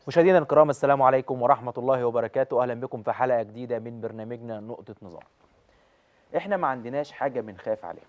مشاهدينا الكرام السلام عليكم ورحمة الله وبركاته أهلا بكم في حلقة جديدة من برنامجنا نقطة نظام احنا ما عندناش حاجة بنخاف عليها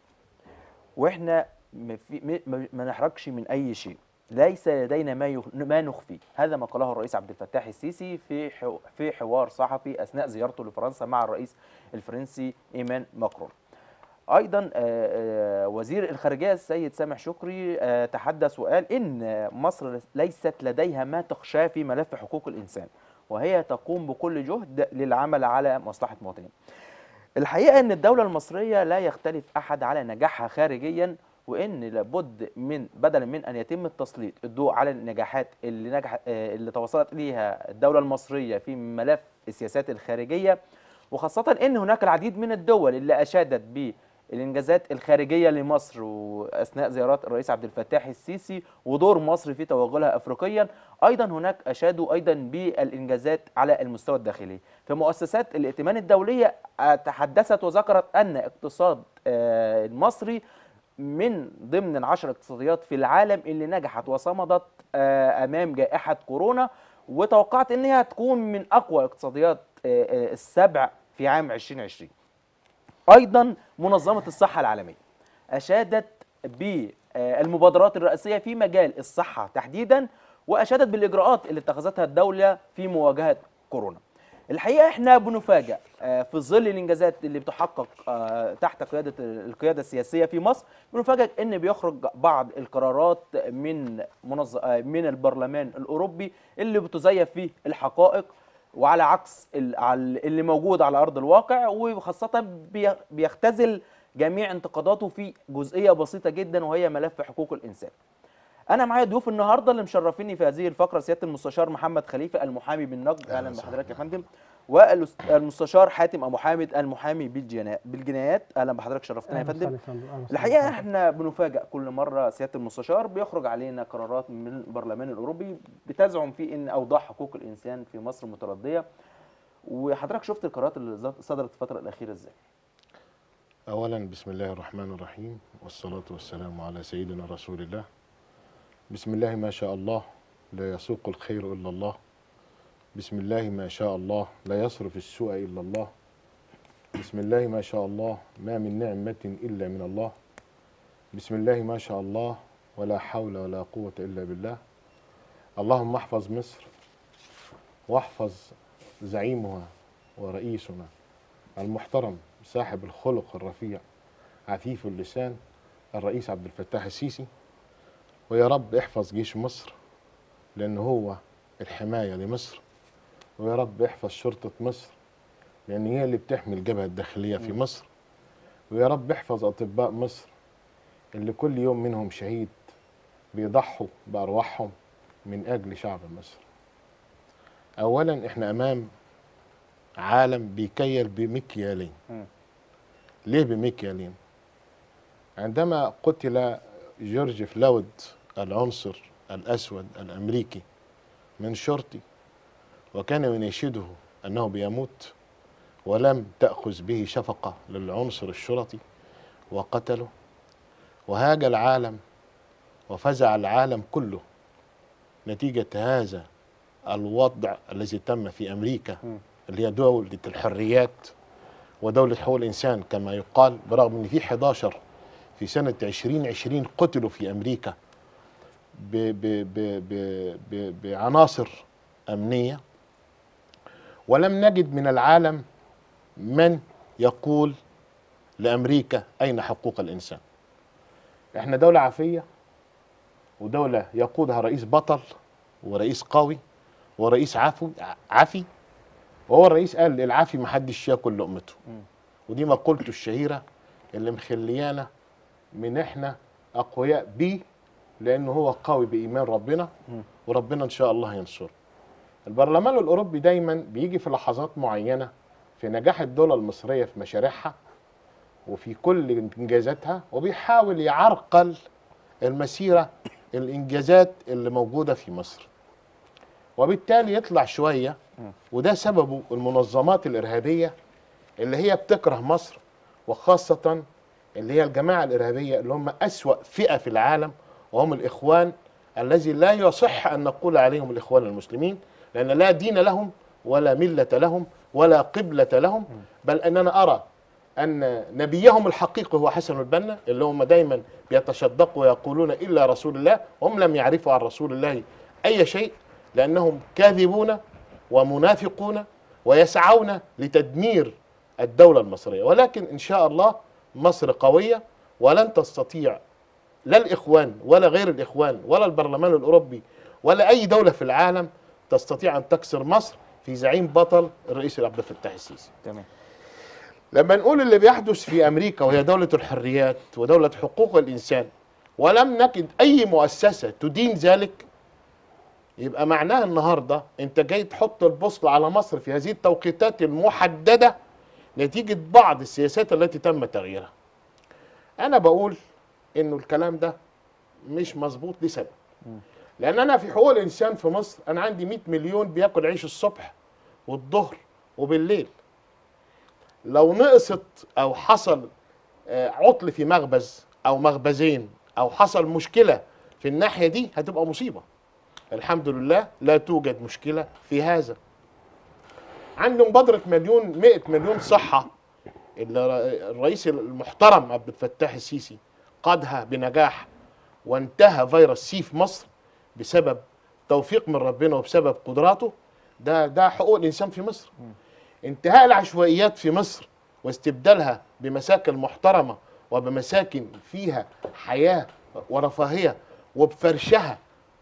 واحنا ما, في ما- ما نحرجش من أي شيء ليس لدينا ما يخ- ما نخفيه هذا ما قاله الرئيس عبد الفتاح السيسي في حو- في حوار صحفي أثناء زيارته لفرنسا مع الرئيس الفرنسي إيمان ماكرون ايضا آه، آه، وزير الخارجيه السيد سامح شكري آه، تحدث وقال ان مصر ليست لديها ما تخشاه في ملف حقوق الانسان وهي تقوم بكل جهد للعمل على مصلحه مواطنين. الحقيقه ان الدوله المصريه لا يختلف احد على نجاحها خارجيا وان لابد من بدلا من ان يتم التسليط الضوء على النجاحات اللي نجح آه، اللي توصلت اليها الدوله المصريه في ملف السياسات الخارجيه وخاصة أن هناك العديد من الدول اللي أشادت بالإنجازات الخارجية لمصر وأثناء زيارات الرئيس عبد الفتاح السيسي ودور مصر في توغلها أفريقيا أيضا هناك أشادوا أيضا بالإنجازات على المستوى الداخلي فمؤسسات الائتمان الدولية آه، تحدثت وذكرت أن اقتصاد آه، المصري من ضمن العشر اقتصاديات في العالم اللي نجحت وصمدت آه، امام جائحه كورونا وتوقعت انها تكون من اقوى اقتصاديات آه، آه، السبع في عام 2020 ايضا منظمه الصحه العالميه اشادت بالمبادرات الرئاسيه في مجال الصحه تحديدا واشادت بالاجراءات اللي اتخذتها الدوله في مواجهه كورونا الحقيقه احنا بنفاجئ آه، في ظل الانجازات اللي بتحقق آه، تحت قياده القياده السياسيه في مصر بنفاجئ ان بيخرج بعض القرارات من منظ... آه، من البرلمان الاوروبي اللي بتزيف فيه الحقائق وعلى عكس ال- على- اللي موجود على ارض الواقع وخاصه بي- بيختزل جميع انتقاداته في جزئيه بسيطه جدا وهي ملف حقوق الانسان. انا معايا ضيوف النهارده اللي مشرفيني في هذه الفقره سياده المستشار محمد خليفه المحامي بالنقد اهلا بحضرتك يا فندم والمستشار حاتم ابو حامد المحامي بالجنا- بالجنايات اهلا بحضرتك شرفتنا يا فندم الحقيقه احنا بنفاجئ كل مره سياده المستشار بيخرج علينا قرارات من البرلمان الاوروبي بتزعم فيه ان اوضاع حقوق الانسان في مصر مترديه وحضرتك شفت القرارات اللي صدرت الفتره الاخيره ازاي أولا بسم الله الرحمن الرحيم والصلاة والسلام على سيدنا رسول الله بسم الله ما شاء الله لا يسوق الخير إلا الله بسم الله ما شاء الله لا يصرف السوء إلا الله بسم الله ما شاء الله ما من نعمة إلا من الله بسم الله ما شاء الله ولا حول ولا قوة إلا بالله اللهم احفظ مصر واحفظ زعيمها ورئيسنا المحترم صاحب الخلق الرفيع عفيف اللسان الرئيس عبد الفتاح السيسي ويا رب احفظ جيش مصر لأن هو الحماية لمصر ويا رب احفظ شرطة مصر لأن هي اللي بتحمي الجبهة الداخلية في مصر ويا رب احفظ أطباء مصر اللي كل يوم منهم شهيد بيضحوا بأرواحهم من أجل شعب مصر أولا احنا أمام عالم بيكيل بمكيالين مم. ليه بمكيالين عندما قتل جورج فلاود العنصر الأسود الأمريكي من شرطي وكان يناشده أنه بيموت ولم تأخذ به شفقة للعنصر الشرطي وقتله وهاج العالم وفزع العالم كله نتيجة هذا الوضع الذي تم في أمريكا مم. اللي هي دولة الحريات ودولة حقوق الإنسان كما يقال برغم أن في 11 في سنة 2020 قتلوا في أمريكا ب ب ب ب ب بعناصر أمنية ولم نجد من العالم من يقول لأمريكا أين حقوق الإنسان إحنا دولة عافية ودولة يقودها رئيس بطل ورئيس قوي ورئيس عفو عفي وهو الرئيس قال العافي محدش ياكل لقمته مم. ودي مقولته الشهيره اللي مخليانا من احنا اقوياء بيه لانه هو قوي بايمان ربنا مم. وربنا ان شاء الله ينصره البرلمان الاوروبي دايما بيجي في لحظات معينه في نجاح الدوله المصريه في مشاريعها وفي كل انجازاتها وبيحاول يعرقل المسيره الانجازات اللي موجوده في مصر وبالتالي يطلع شويه وده سببه المنظمات الارهابيه اللي هي بتكره مصر وخاصه اللي هي الجماعه الارهابيه اللي هم اسوا فئه في العالم وهم الاخوان الذي لا يصح ان نقول عليهم الاخوان المسلمين لان لا دين لهم ولا مله لهم ولا قبله لهم بل اننا ارى ان نبيهم الحقيقي هو حسن البنا اللي هم دايما بيتشدقوا ويقولون الا رسول الله هم لم يعرفوا عن رسول الله اي شيء لانهم كاذبون ومنافقون ويسعون لتدمير الدوله المصريه ولكن ان شاء الله مصر قويه ولن تستطيع لا الاخوان ولا غير الاخوان ولا البرلمان الاوروبي ولا اي دوله في العالم تستطيع ان تكسر مصر في زعيم بطل الرئيس عبد الفتاح السيسي تمام لما نقول اللي بيحدث في امريكا وهي دوله الحريات ودوله حقوق الانسان ولم نجد اي مؤسسه تدين ذلك يبقى معناها النهارده انت جاي تحط البوصله على مصر في هذه التوقيتات المحدده نتيجه بعض السياسات التي تم تغييرها. انا بقول انه الكلام ده مش مظبوط لسبب. لان انا في حقوق الانسان في مصر انا عندي 100 مليون بياكل عيش الصبح والظهر وبالليل. لو نقصت او حصل آه، عطل في مخبز او مخبزين او حصل مشكله في الناحيه دي هتبقى مصيبه الحمد لله لا توجد مشكله في هذا عنده مبادره مليون 100 مليون صحه اللي ر- الرئيس المحترم عبد الفتاح السيسي قادها بنجاح وانتهى فيروس سي في مصر بسبب توفيق من ربنا وبسبب قدراته ده ده حقوق الانسان في مصر انتهاء العشوائيات في مصر واستبدالها بمساكن محترمه وبمساكن فيها حياه ورفاهيه وبفرشها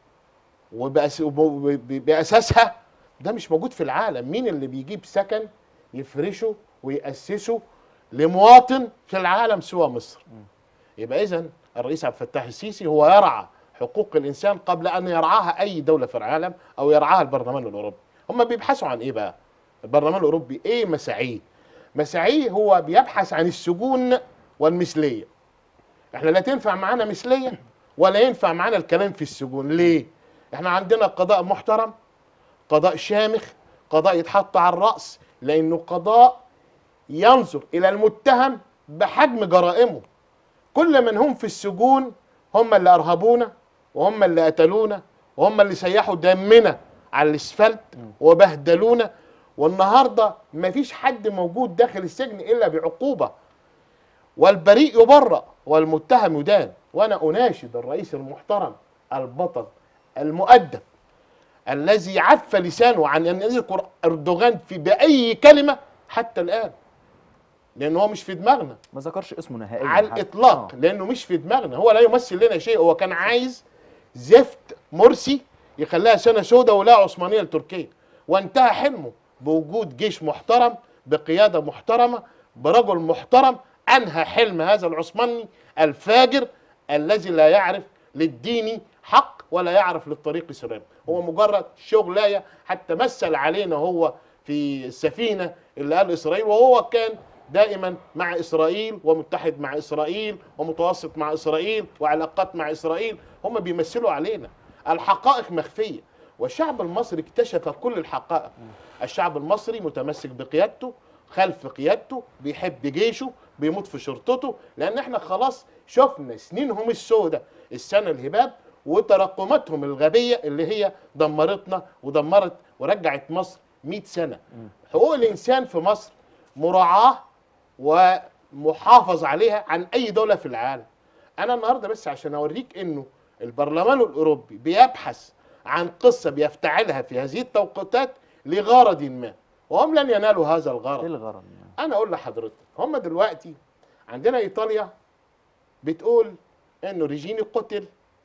وبأس... وب- ب- باساسها ده مش موجود في العالم مين اللي بيجيب سكن يفرشه ويأسسه لمواطن في العالم سوى مصر يبقى اذا الرئيس عبد الفتاح السيسي هو يرعى حقوق الانسان قبل ان يرعاها اي دوله في العالم او يرعاها البرلمان الاوروبي هم بيبحثوا عن ايه بقى البرلمان الاوروبي ايه مساعيه مساعيه هو بيبحث عن السجون والمثليه احنا لا تنفع معانا مثليه ولا ينفع معانا الكلام في السجون ليه احنا عندنا قضاء محترم قضاء شامخ قضاء يتحط على الراس لانه قضاء ينظر الى المتهم بحجم جرائمه كل من هم في السجون هم اللي ارهبونا وهم اللي قتلونا وهم اللي سيحوا دمنا على الاسفلت وبهدلونا والنهارده مفيش حد موجود داخل السجن الا بعقوبه والبريء يبرأ والمتهم يدان وانا اناشد الرئيس المحترم البطل المؤدب الذي عف لسانه عن ان يذكر اردوغان في باي كلمه حتى الان لان هو مش في دماغنا ما ذكرش اسمه نهائيا على حتى. الاطلاق آه. لانه مش في دماغنا هو لا يمثل لنا شيء هو كان عايز زفت مرسي يخليها سنه سوداء ولا عثمانيه لتركيا وانتهى حلمه بوجود جيش محترم بقياده محترمه برجل محترم انهى حلم هذا العثماني الفاجر الذي لا يعرف للدين حق ولا يعرف للطريق سلام هو مجرد شغلايه حتى مثل علينا هو في السفينه اللي قال اسرائيل وهو كان دائما مع اسرائيل ومتحد مع اسرائيل ومتوسط مع اسرائيل وعلاقات مع اسرائيل هم بيمثلوا علينا الحقائق مخفيه والشعب المصري اكتشف كل الحقائق الشعب المصري متمسك بقيادته خلف قيادته بيحب جيشه بيموت في شرطته لان احنا خلاص شفنا سنينهم السوداء السنه الهباب وتراكماتهم الغبيه اللي هي دمرتنا ودمرت ورجعت مصر 100 سنه حقوق الانسان في مصر مراعاه ومحافظ عليها عن اي دوله في العالم انا النهارده بس عشان اوريك انه البرلمان الاوروبي بيبحث عن قصه بيفتعلها في هذه التوقيتات لغرض ما وهم لن ينالوا هذا ايه الغرض الغرض انا اقول لحضرتك هم دلوقتي عندنا ايطاليا بتقول انه ريجيني قتل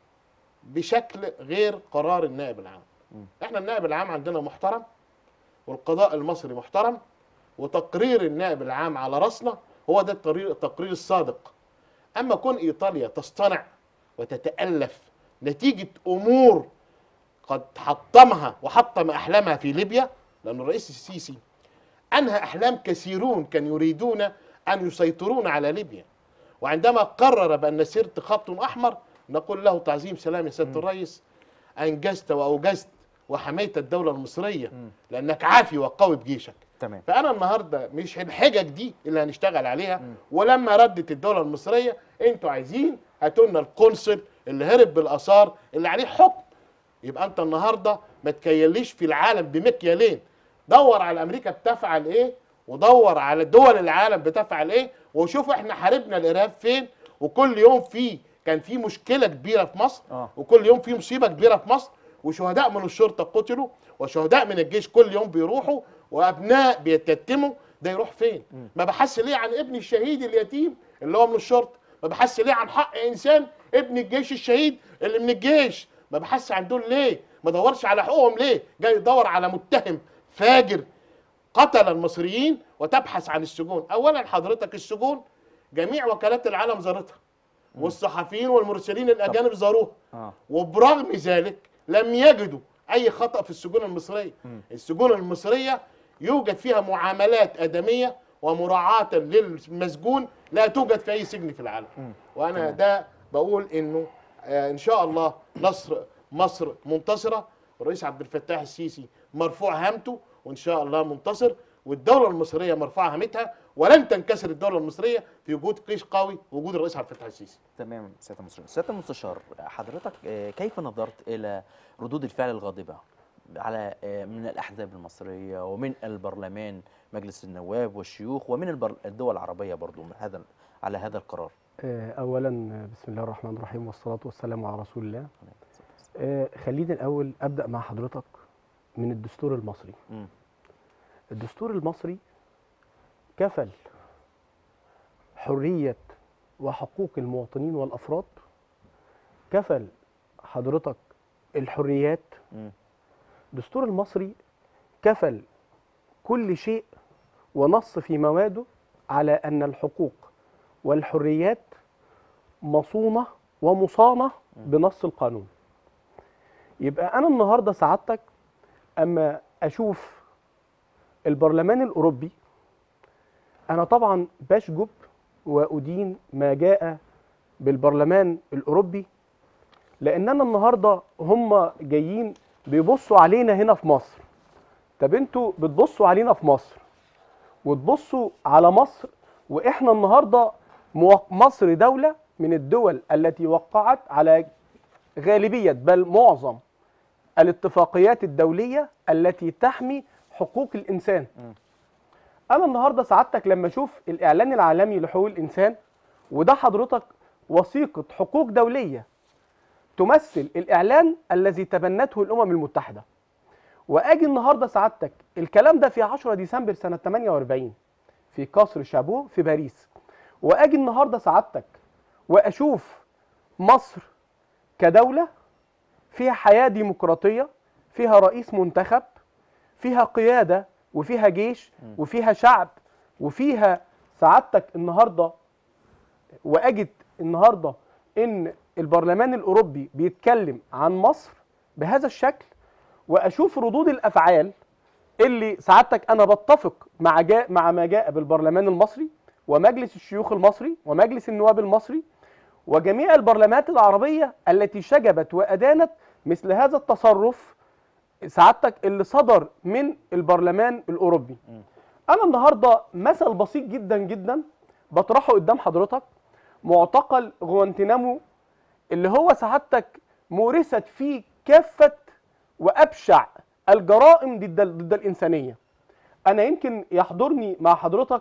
بشكل غير قرار النائب العام احنا النائب العام عندنا محترم والقضاء المصري محترم وتقرير النائب العام على راسنا هو ده التقرير التقرير الصادق اما كون ايطاليا تصطنع وتتالف نتيجه امور قد حطمها وحطم احلامها في ليبيا لان الرئيس السيسي انهى احلام كثيرون كان يريدون ان يسيطرون على ليبيا وعندما قرر بان سرت خط احمر نقول له تعظيم سلام يا سياده الرئيس انجزت واوجزت وحميت الدوله المصريه لانك عافي وقوي بجيشك تمام فانا النهارده مش الحجج دي اللي هنشتغل عليها ولما ردت الدوله المصريه انتوا عايزين هاتوا لنا القنصل اللي هرب بالاثار اللي عليه حكم يبقى انت النهارده ما تكيليش في العالم بمكيالين دور على امريكا بتفعل ايه ودور على دول العالم بتفعل ايه وشوف احنا حاربنا الارهاب فين وكل يوم في كان في مشكله كبيره في مصر آه. وكل يوم في مصيبه كبيره في مصر وشهداء من الشرطه قتلوا وشهداء من الجيش كل يوم بيروحوا وابناء بيتيتموا ده يروح فين؟ ما بحث ليه عن ابن الشهيد اليتيم اللي هو من الشرطه؟ ما بحث ليه عن حق انسان ابن الجيش الشهيد اللي من الجيش؟ ما بحث عن دول ليه؟ ما دورش على حقوقهم ليه؟ جاي يدور على متهم فاجر قتل المصريين وتبحث عن السجون، اولا حضرتك السجون جميع وكالات العالم زارتها والصحفيين والمرسلين الاجانب زاروها اه وبرغم ذلك لم يجدوا اي خطا في السجون المصريه السجون المصريه يوجد فيها معاملات ادميه ومراعاه للمسجون لا توجد في اي سجن في العالم وانا ده بقول انه آه ان شاء الله نصر مصر منتصره والرئيس عبد الفتاح السيسي مرفوع هامته وان شاء الله منتصر والدوله المصريه مرفوعه هامتها ولن تنكسر الدوله المصريه في وجود جيش قوي وجود الرئيس عبد الفتاح السيسي تمام سياده المستشار سياده المستشار حضرتك آه، كيف نظرت الى ردود الفعل الغاضبه على آه، من الاحزاب المصريه ومن البرلمان مجلس النواب والشيوخ ومن البر- الدول العربيه برضو من هذا على هذا القرار آه، اولا آه، بسم الله الرحمن الرحيم والصلاه والسلام على رسول الله آه، خليني الاول ابدا مع حضرتك من الدستور المصري مم. الدستور المصري كفل حريه وحقوق المواطنين والافراد كفل حضرتك الحريات مم. الدستور المصري كفل كل شيء ونص في مواده على ان الحقوق والحريات مصونه ومصانه بنص القانون يبقى انا النهارده سعادتك اما اشوف البرلمان الاوروبي انا طبعا بشجب وادين ما جاء بالبرلمان الاوروبي لاننا النهارده هم جايين بيبصوا علينا هنا في مصر طب انتوا بتبصوا علينا في مصر وتبصوا على مصر واحنا النهارده مو- مصر دوله من الدول التي وقعت على غالبيه بل معظم الاتفاقيات الدوليه التي تحمي حقوق الانسان انا النهارده سعادتك لما اشوف الاعلان العالمي لحقوق الانسان وده حضرتك وثيقه حقوق دوليه تمثل الاعلان الذي تبنته الامم المتحده واجي النهارده سعادتك الكلام ده في 10 ديسمبر سنه 48 في قصر شابو في باريس واجي النهارده سعادتك واشوف مصر كدوله فيها حياه ديمقراطيه فيها رئيس منتخب فيها قياده وفيها جيش وفيها شعب وفيها سعادتك النهارده واجد النهارده ان البرلمان الاوروبي بيتكلم عن مصر بهذا الشكل واشوف ردود الافعال اللي سعادتك انا بتفق مع جاء مع ما جاء بالبرلمان المصري ومجلس الشيوخ المصري ومجلس النواب المصري وجميع البرلمانات العربيه التي شجبت وادانت مثل هذا التصرف سعادتك اللي صدر من البرلمان الاوروبي انا النهارده مثل بسيط جدا جدا بطرحه قدام حضرتك معتقل غوانتنامو اللي هو سعادتك مورست فيه كافه وابشع الجرائم ضد ضد الانسانيه انا يمكن يحضرني مع حضرتك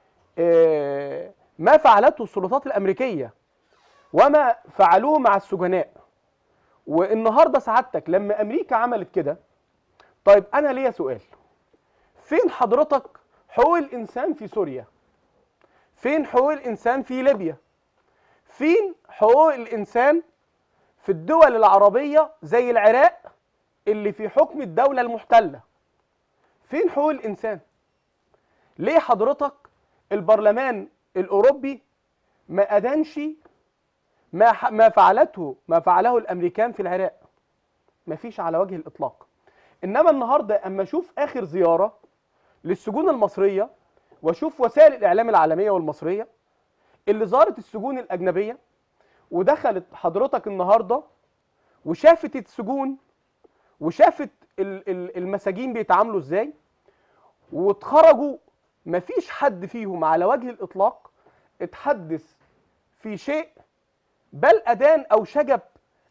آه، ما فعلته السلطات الامريكيه وما فعلوه مع السجناء والنهارده سعادتك لما امريكا عملت كده طيب انا ليا سؤال فين حضرتك حقوق الانسان في سوريا فين حقوق الانسان في ليبيا فين حقوق الانسان في الدول العربيه زي العراق اللي في حكم الدوله المحتله فين حقوق الانسان ليه حضرتك البرلمان الاوروبي ما ادانش ما ح- ما فعلته ما فعله الامريكان في العراق مفيش على وجه الاطلاق انما النهارده اما اشوف اخر زياره للسجون المصريه واشوف وسائل الاعلام العالميه والمصريه اللي زارت السجون الاجنبيه ودخلت حضرتك النهارده وشافت السجون وشافت ال- ال- المساجين بيتعاملوا ازاي واتخرجوا مفيش حد فيهم على وجه الاطلاق اتحدث في شيء بل ادان او شجب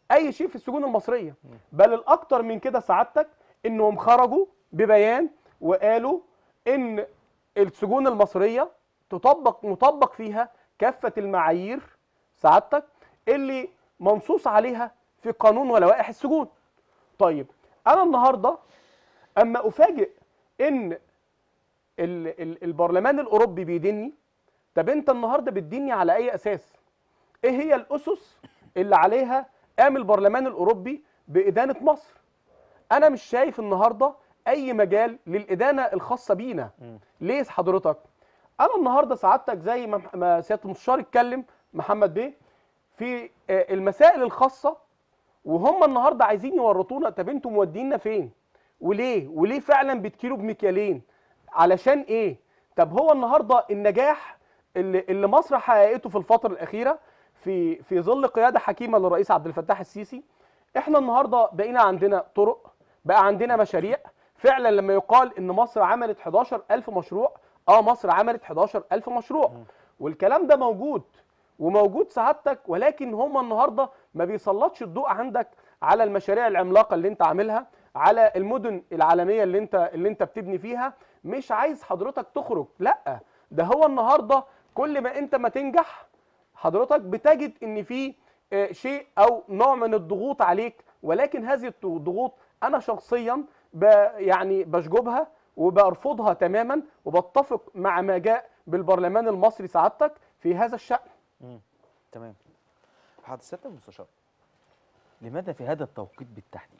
اي شيء في السجون المصريه بل الاكتر من كده سعادتك انهم خرجوا ببيان وقالوا ان السجون المصريه تطبق مطبق فيها كافه المعايير سعادتك اللي منصوص عليها في قانون ولوائح السجون طيب انا النهارده اما افاجئ ان ال ال البرلمان الاوروبي بيديني طب انت النهارده بتديني على اي اساس ايه هي الاسس اللي عليها قام البرلمان الاوروبي بادانه مصر انا مش شايف النهارده اي مجال للادانه الخاصه بينا ليه حضرتك انا النهارده سعادتك زي ما ما سياده المستشار اتكلم محمد بيه في آه، المسائل الخاصه وهم النهارده عايزين يورطونا طب انتوا مودينا فين وليه وليه فعلا بتكيلوا بمكيالين علشان ايه طب هو النهارده النجاح اللي, اللي مصر حققته في الفتره الاخيره في في ظل قياده حكيمه للرئيس عبد الفتاح السيسي احنا النهارده بقينا عندنا طرق بقى عندنا مشاريع فعلا لما يقال ان مصر عملت 11000 مشروع اه مصر عملت 11000 مشروع والكلام ده موجود وموجود سعادتك ولكن هم النهارده ما بيسلطش الضوء عندك على المشاريع العملاقه اللي انت عاملها على المدن العالميه اللي انت اللي انت بتبني فيها مش عايز حضرتك تخرج لا ده هو النهارده كل ما انت ما تنجح حضرتك بتجد ان في آه، شيء او نوع من الضغوط عليك ولكن هذه الضغوط انا شخصيا ب يعني بشجبها وبرفضها تماما وبتفق مع ما جاء بالبرلمان المصري سعادتك في هذا الشأن تمام حضرتك سياده المستشار لماذا في هذا التوقيت بالتحديد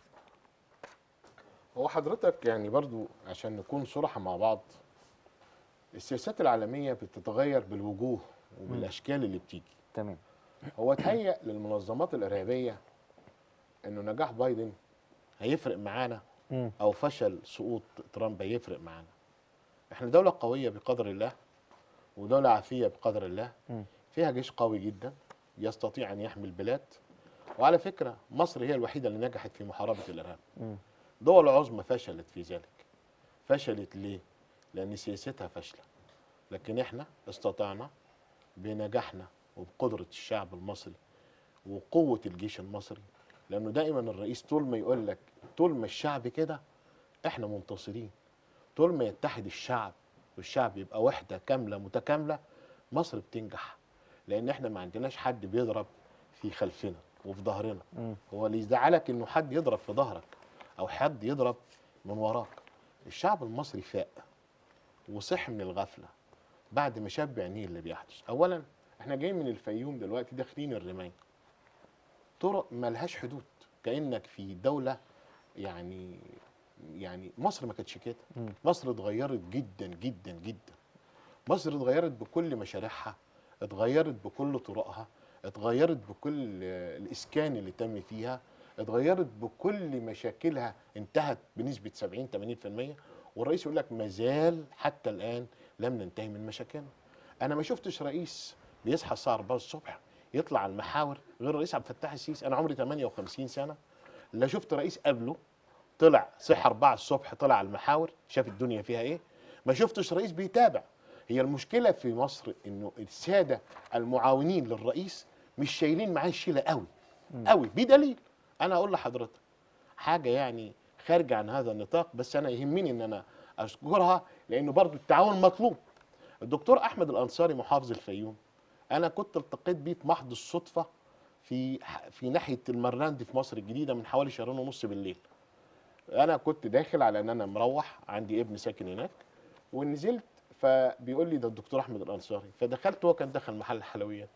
هو حضرتك يعني برضو عشان نكون صراحة مع بعض السياسات العالمية بتتغير بالوجوه وبالأشكال اللي بتيجي تمام هو تهيأ للمنظمات الإرهابية إنه نجاح بايدن هيفرق معانا مم. أو فشل سقوط ترامب هيفرق معانا إحنا دولة قوية بقدر الله ودولة عافية بقدر الله مم. فيها جيش قوي جدا يستطيع أن يحمي البلاد وعلى فكرة مصر هي الوحيدة اللي نجحت في محاربة الإرهاب مم. دول عظمى فشلت في ذلك فشلت ليه؟ لأن سياستها فاشلة لكن احنا استطعنا بنجاحنا وبقدرة الشعب المصري وقوة الجيش المصري لأنه دائما الرئيس طول ما يقول لك طول ما الشعب كده احنا منتصرين طول ما يتحد الشعب والشعب يبقى وحدة كاملة متكاملة مصر بتنجح لأن احنا ما عندناش حد بيضرب في خلفنا وفي ظهرنا مم. هو اللي يزعلك انه حد يضرب في ظهرك او حد يضرب من وراك الشعب المصري فاق وصح من الغفله بعد ما شاب عينيه اللي بيحدث اولا احنا جايين من الفيوم دلوقتي داخلين الرماية طرق ملهاش حدود كانك في دوله يعني يعني مصر ما كانتش كده مم. مصر اتغيرت جدا جدا جدا مصر اتغيرت بكل مشاريعها اتغيرت بكل طرقها اتغيرت بكل آه، الاسكان اللي تم فيها اتغيرت بكل مشاكلها انتهت بنسبه 70 80% والرئيس يقول لك ما زال حتى الان لم ننتهي من مشاكلنا انا ما شفتش رئيس بيصحى الساعه 4 الصبح يطلع على المحاور غير الرئيس عبد الفتاح السيسي انا عمري 58 سنه لا شفت رئيس قبله طلع صحى 4 الصبح طلع على المحاور شاف الدنيا فيها ايه ما شفتش رئيس بيتابع هي المشكله في مصر انه الساده المعاونين للرئيس مش شايلين معاه الشيله قوي قوي بدليل انا اقول لحضرتك حاجه يعني خارجه عن هذا النطاق بس انا يهمني ان انا اشكرها لانه برضو التعاون مطلوب الدكتور احمد الانصاري محافظ الفيوم انا كنت التقيت بيه في محض الصدفه في في ناحيه المرلاند في مصر الجديده من حوالي شهرين ونص بالليل انا كنت داخل على ان انا مروح عندي ابن ساكن هناك ونزلت فبيقول لي ده الدكتور احمد الانصاري فدخلت هو كان دخل محل حلويات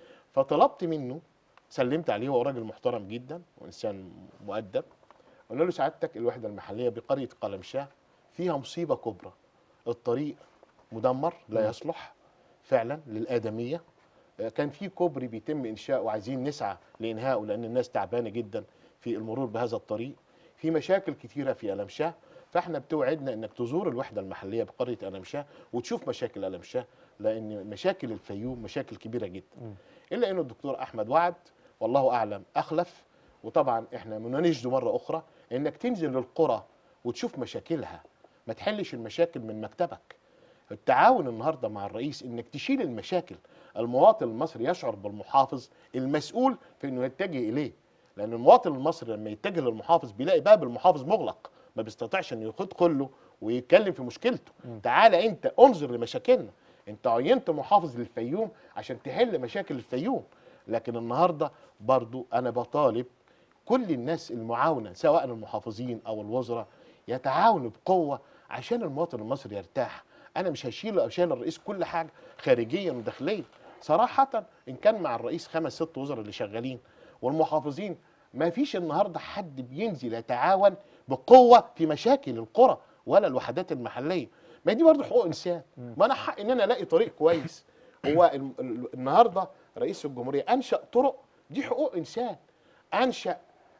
فطلبت منه سلمت عليه هو راجل محترم جدا وانسان مؤدب قلنا له سعادتك الوحده المحليه بقريه قلمشاه فيها مصيبه كبرى الطريق مدمر لا يصلح فعلا للادميه آه، كان في كوبري بيتم انشاؤه وعايزين نسعى لانهائه لان الناس تعبانه جدا في المرور بهذا الطريق في مشاكل كتيره في ألمشاه فاحنا بتوعدنا انك تزور الوحده المحليه بقريه ألمشاه وتشوف مشاكل ألمشاه لان مشاكل الفيوم مشاكل كبيره جدا الا انه الدكتور احمد وعد والله اعلم اخلف وطبعا احنا بنناشده مره اخرى انك تنزل للقرى وتشوف مشاكلها ما تحلش المشاكل من مكتبك التعاون النهارده مع الرئيس انك تشيل المشاكل المواطن المصري يشعر بالمحافظ المسؤول في انه يتجه اليه لان المواطن المصري لما يتجه للمحافظ بيلاقي باب المحافظ مغلق ما بيستطيعش انه يدخل له ويتكلم في مشكلته تعالى انت انظر لمشاكلنا انت عينت محافظ للفيوم عشان تحل مشاكل الفيوم لكن النهارده برضو انا بطالب كل الناس المعاونه سواء المحافظين او الوزراء يتعاونوا بقوه عشان المواطن المصري يرتاح انا مش هشيل اشيل الرئيس كل حاجه خارجيا وداخليا صراحه ان كان مع الرئيس خمس ست وزراء اللي شغالين والمحافظين ما فيش النهارده حد بينزل يتعاون بقوه في مشاكل القرى ولا الوحدات المحليه ما دي برضه حقوق انسان ما انا حق ان انا الاقي طريق كويس هو ال- ال- النهارده رئيس الجمهوريه انشا طرق دي حقوق انسان انشا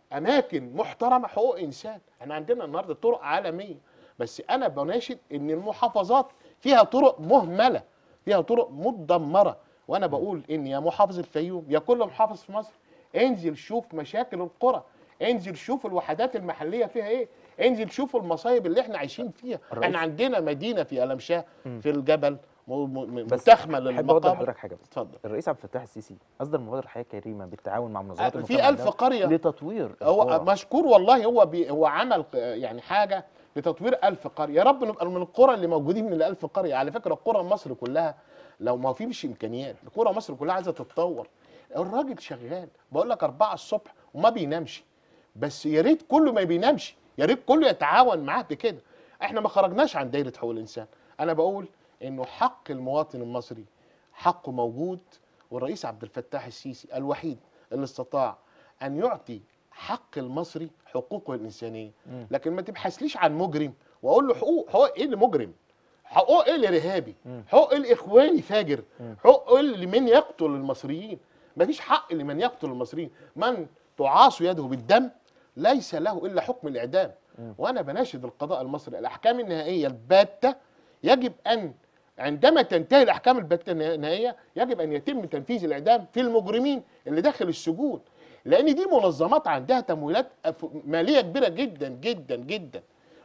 اماكن محترمه حقوق انسان احنا عندنا النهارده طرق عالميه بس انا بناشد ان المحافظات فيها طرق مهمله فيها طرق مدمره وانا بقول ان يا محافظ الفيوم يا كل محافظ في مصر انزل شوف مشاكل القرى انزل شوف الوحدات المحليه فيها ايه انزل شوف المصايب اللي احنا عايشين فيها الرئيس- احنا عندنا مدينه في المشاه في الجبل م- م- بس متخمه احب اوضح للمقابر لحضرتك حاجه بس اتفضل الرئيس عبد الفتاح السيسي اصدر مبادره حياه كريمه بالتعاون مع منظمات في المجتمع ألف الدولي قرية. لتطوير هو القرى. مشكور والله هو بي هو عمل آه، يعني حاجه لتطوير ألف قريه يا رب نبقى من القرى اللي موجودين من الألف قريه على فكره قرى مصر كلها لو ما فيش امكانيات قرى مصر كلها عايزه تتطور الراجل شغال بقول لك أربعة الصبح وما بينامش بس يا ريت كله ما بينامش يا ريت كله يتعاون معاه بكده احنا ما خرجناش عن دايره حقوق الانسان انا بقول انه حق المواطن المصري حقه موجود والرئيس عبد الفتاح السيسي الوحيد اللي استطاع ان يعطي حق المصري حقوقه الانسانيه لكن ما تبحثليش عن مجرم واقول له حقوق حقوق ايه لمجرم حقوق ايه لارهابي حقوق ايه لاخواني فاجر حقوق ايه لمن يقتل المصريين مفيش حق لمن يقتل المصريين من تعاص يده بالدم ليس له الا حكم الاعدام وانا بناشد القضاء المصري الاحكام النهائيه الباته يجب ان عندما تنتهي الاحكام الباته النهائيه يجب ان يتم تنفيذ الاعدام في المجرمين اللي داخل السجون لان دي منظمات عندها تمويلات أف- ماليه كبيره جدا جدا جدا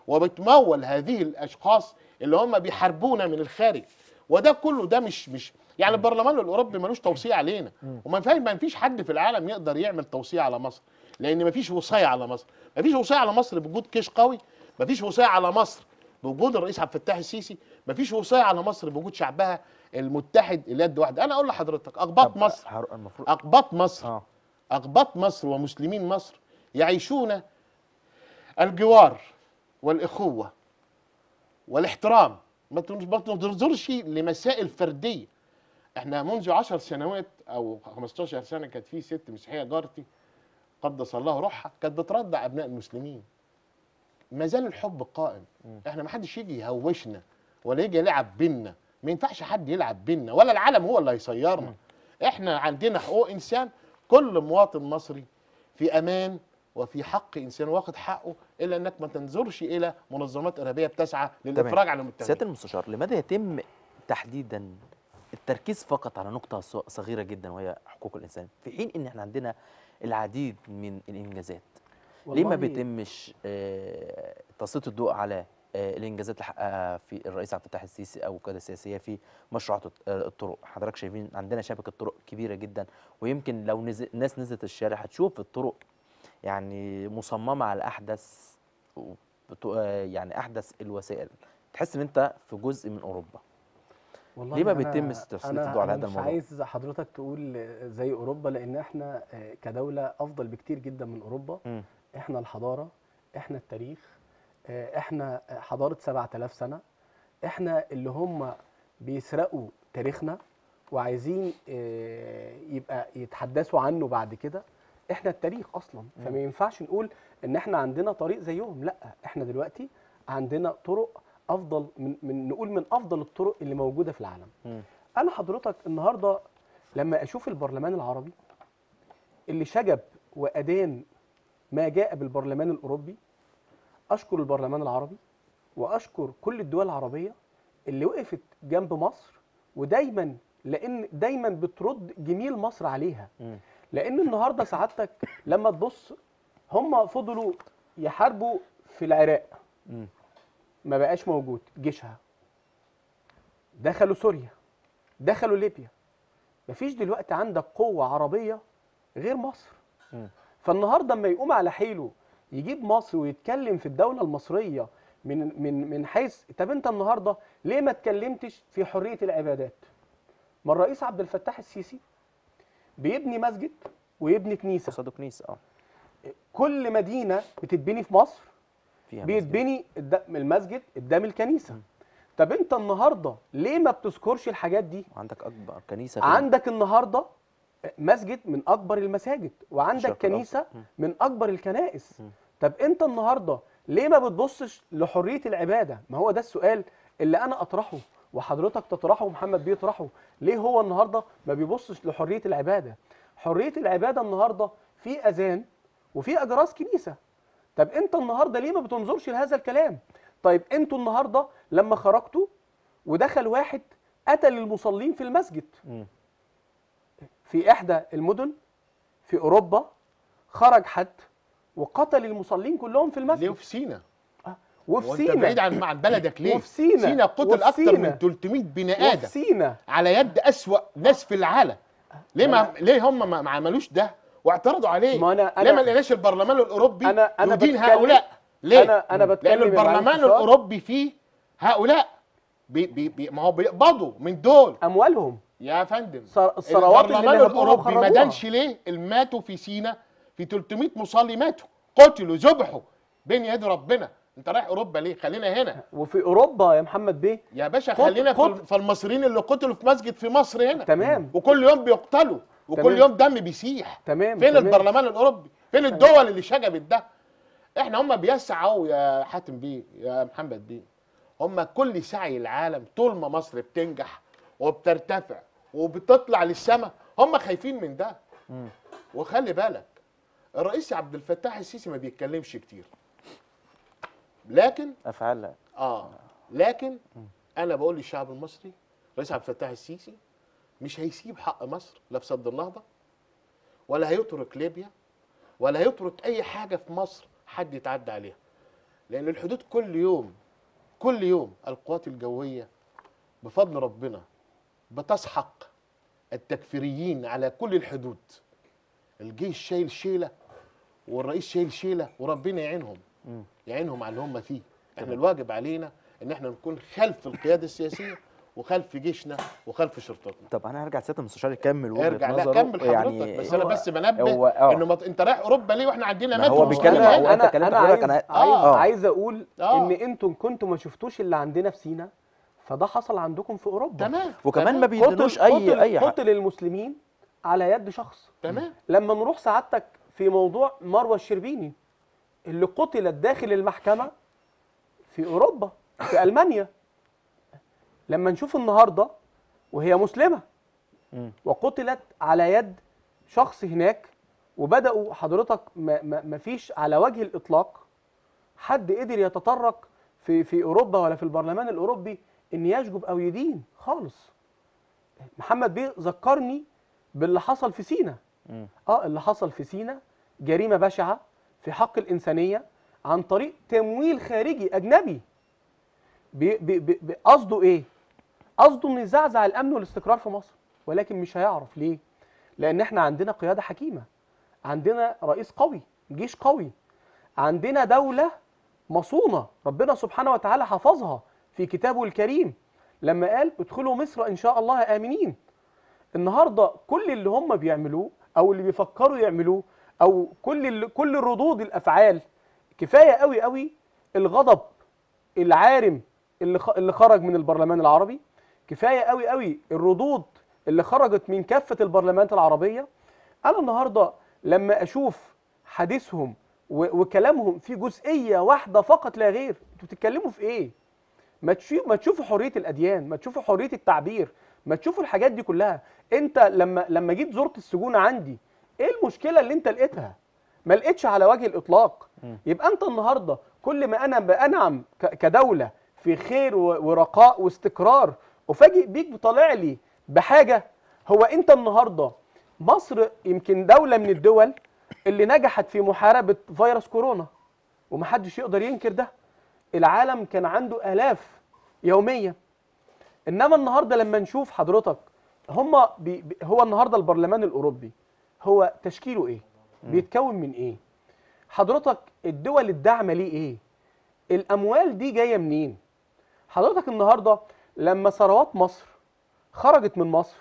وبتمول هذه الاشخاص اللي هم بيحاربونا من الخارج وده كله ده مش مش يعني البرلمان الاوروبي ملوش توصيه علينا وما فيش ما فيش حد في العالم يقدر يعمل توصيه على مصر لان ما فيش وصايه على مصر ما فيش وصايه على مصر بوجود جيش قوي ما فيش وصايه على مصر بوجود الرئيس عبد الفتاح السيسي ما فيش وصايه على مصر بوجود شعبها المتحد اليد واحده انا اقول لحضرتك اقباط طب مصر هر- المفروض اقباط مصر اه أقباط مصر ومسلمين مصر يعيشون الجوار والإخوة والاحترام ما تن- ما تنظرش لمسائل فردية احنا منذ عشر سنوات أو 15 سنة كانت في ست مسيحية جارتي قدس الله روحها كانت بترضع أبناء المسلمين ما زال الحب قائم احنا ما حدش يجي يهوشنا ولا يجي يلعب بينا ما ينفعش حد يلعب بينا ولا العالم هو اللي هيصيرنا احنا عندنا حقوق انسان كل مواطن مصري في امان وفي حق انسان واخد حقه الا انك ما تنظرش الى منظمات ارهابيه بتسعى للافراج عن المتهمين سياده المستشار لماذا يتم تحديدا التركيز فقط على نقطه ص- صغيره جدا وهي حقوق الانسان في حين ان احنا عندنا العديد من الانجازات ليه ما والله بيتمش آه، تسليط الضوء على آه، الانجازات اللي حققها في الرئيس عبد الفتاح السيسي او القياده السياسيه في مشروعات الط- آه، الطرق حضرتك شايفين عندنا شبكه طرق كبيره جدا ويمكن لو نزل الناس نزلت الشارع هتشوف الطرق يعني مصممه على احدث وبت- آه، يعني احدث الوسائل تحس ان انت في جزء من اوروبا والله ليه ما أنا- بيتم تسليط أنا- الضوء على أنا هذا مش الموضوع؟ عايز حضرتك تقول زي اوروبا لان احنا آه، كدوله افضل بكتير جدا من اوروبا مم. احنا الحضاره احنا التاريخ آه، احنا حضاره 7000 سنه احنا اللي هم بيسرقوا تاريخنا وعايزين آه، يبقى يتحدثوا عنه بعد كده احنا التاريخ اصلا فما ينفعش نقول ان احنا عندنا طريق زيهم لا احنا دلوقتي عندنا طرق افضل من, من نقول من افضل الطرق اللي موجوده في العالم مم. انا حضرتك النهارده لما اشوف البرلمان العربي اللي شجب وادان ما جاء بالبرلمان الاوروبي اشكر البرلمان العربي واشكر كل الدول العربيه اللي وقفت جنب مصر ودايما لان دايما بترد جميل مصر عليها مم. لان النهارده سعادتك لما تبص هم فضلوا يحاربوا في العراق مم. ما بقاش موجود جيشها دخلوا سوريا دخلوا ليبيا مفيش دلوقتي عندك قوة عربية غير مصر مم. فالنهارده اما يقوم على حيله يجيب مصر ويتكلم في الدوله المصريه من من من حيث طب انت النهارده ليه ما اتكلمتش في حريه العبادات؟ ما الرئيس عبد الفتاح السيسي بيبني مسجد ويبني كنيسه قصاد كنيسه اه كل مدينه بتتبني في مصر فيها مسجد. بيتبني قدام المسجد قدام الكنيسه طب انت النهارده ليه ما بتذكرش الحاجات دي عندك اكبر كنيسه في عندك النهارده مسجد من اكبر المساجد وعندك الشرق كنيسه الأوسط. مم. من اكبر الكنائس مم. طب انت النهارده ليه ما بتبصش لحريه العباده ما هو ده السؤال اللي انا اطرحه وحضرتك تطرحه ومحمد بيطرحه ليه هو النهارده ما بيبصش لحريه العباده حريه العباده النهارده في اذان وفي اجراس كنيسه طب انت النهارده ليه ما بتنظرش لهذا الكلام طيب انتوا النهارده لما خرجتوا ودخل واحد قتل المصلين في المسجد مم. في احدى المدن في اوروبا خرج حد وقتل المصلين كلهم في ليه المسجد في سينا وفي وانت بعيد سينا عن عن بلدك ليه وفي سينا. سينا قتل وفي اكتر سينا. من 300 بني وفي ادم سينا على يد اسوا ناس في العالم ليه ما أنا- ليه هم ما ما عملوش ده واعترضوا عليه ما أنا- ليه أنا- ما لقيناش البرلمان الاوروبي أنا- أنا يدين بتكلم- هؤلاء ليه أنا- أنا بتكلم لان يا البرلمان معالي المستشار. الاوروبي فيه هؤلاء بي بي بي ما هو بيقبضوا من دول اموالهم يا فندم ثر- الثروات اللي البرلمان نهبوها الاوروبي ما وخربوها. دانش ليه ماتوا في سينا في 300 مصلي ماتوا قتلوا ذبحوا بين يد ربنا انت رايح اوروبا ليه خلينا هنا وفي اوروبا يا محمد بيه يا باشا قتل- خلينا في, قتل. في المصريين اللي قتلوا في مسجد في مصر هنا تمام وكل يوم بيقتلوا وكل تمام. يوم دم بيسيح تمام فين تمام. البرلمان الاوروبي فين الدول اللي شجبت ده احنا هم بيسعوا يا حاتم بيه يا محمد بيه هم كل سعي العالم طول ما مصر بتنجح وبترتفع وبتطلع للسماء هم خايفين من ده مم. وخلي بالك الرئيس عبد الفتاح السيسي ما بيتكلمش كتير لكن افعال اه لكن انا بقول للشعب المصري رئيس عبد الفتاح السيسي مش هيسيب حق مصر لا في سد النهضه ولا هيترك ليبيا ولا هيترك اي حاجه في مصر حد يتعدى عليها لان الحدود كل يوم كل يوم القوات الجويه بفضل ربنا بتسحق التكفيريين على كل الحدود الجيش شايل شيله والرئيس شايل شيله وربنا يعينهم مم. يعينهم على اللي هم فيه احنا الواجب علينا ان احنا نكون خلف القياده السياسيه وخلف جيشنا وخلف شرطتنا طب انا هرجع لسياده المستشار يكمل وجهه ارجع لا نظره كمل حضرتك يعني بس انا هو- بس بنبه هو- آه. انه مط... انت رايح اوروبا ليه واحنا عندنا ما مترو هو مش بيتكلم عندنا هو هنا؟ انت انا كلمت انا حضرتك عايز أنا- عايز, آه. عايز اقول آه. ان انتم كنتوا ما شفتوش اللي عندنا في سينا فده حصل عندكم في اوروبا تمام وكمان ما تمام. بيدلوش قتل- اي اي حق قتل المسلمين على يد شخص تمام لما نروح سعادتك في موضوع مروه الشربيني اللي قتلت داخل المحكمه في اوروبا في المانيا لما نشوف النهارده وهي مسلمه مم. وقتلت على يد شخص هناك وبداوا حضرتك ما, ما, ما فيش على وجه الاطلاق حد قدر يتطرق في في اوروبا ولا في البرلمان الاوروبي ان يشجب او يدين خالص محمد بيه ذكرني باللي حصل في سينا مم. اه اللي حصل في سينا جريمه بشعه في حق الانسانيه عن طريق تمويل خارجي اجنبي بي- بي- بي- بي- قصده ايه قصده انه يزعزع الامن والاستقرار في مصر ولكن مش هيعرف ليه لان احنا عندنا قياده حكيمه عندنا رئيس قوي جيش قوي عندنا دوله مصونه ربنا سبحانه وتعالى حفظها في كتابه الكريم لما قال ادخلوا مصر ان شاء الله امنين النهارده كل اللي هم بيعملوه او اللي بيفكروا يعملوه او كل اللي كل الردود الافعال كفايه قوي قوي الغضب العارم اللي خ- اللي خرج من البرلمان العربي كفايه قوي قوي الردود اللي خرجت من كافه البرلمانات العربيه انا النهارده لما اشوف حديثهم و- وكلامهم في جزئيه واحده فقط لا غير انتوا بتتكلموا في ايه ما تشوف ما تشوفوا حريه الاديان ما تشوفوا حريه التعبير ما تشوفوا الحاجات دي كلها انت لما لما جيت زرت السجون عندي ايه المشكله اللي انت لقيتها ما لقيتش على وجه الاطلاق يبقى انت النهارده كل ما انا بانعم ك- كدوله في خير و- ورخاء واستقرار افاجئ بيك بطالع لي بحاجه هو انت النهارده مصر يمكن دوله من الدول اللي نجحت في محاربه فيروس كورونا ومحدش يقدر ينكر ده العالم كان عنده الاف يوميا انما النهارده لما نشوف حضرتك هم بي بي هو النهارده البرلمان الاوروبي هو تشكيله ايه بيتكون من ايه حضرتك الدول الداعمه ليه ايه الاموال دي جايه منين حضرتك النهارده لما ثروات مصر خرجت من مصر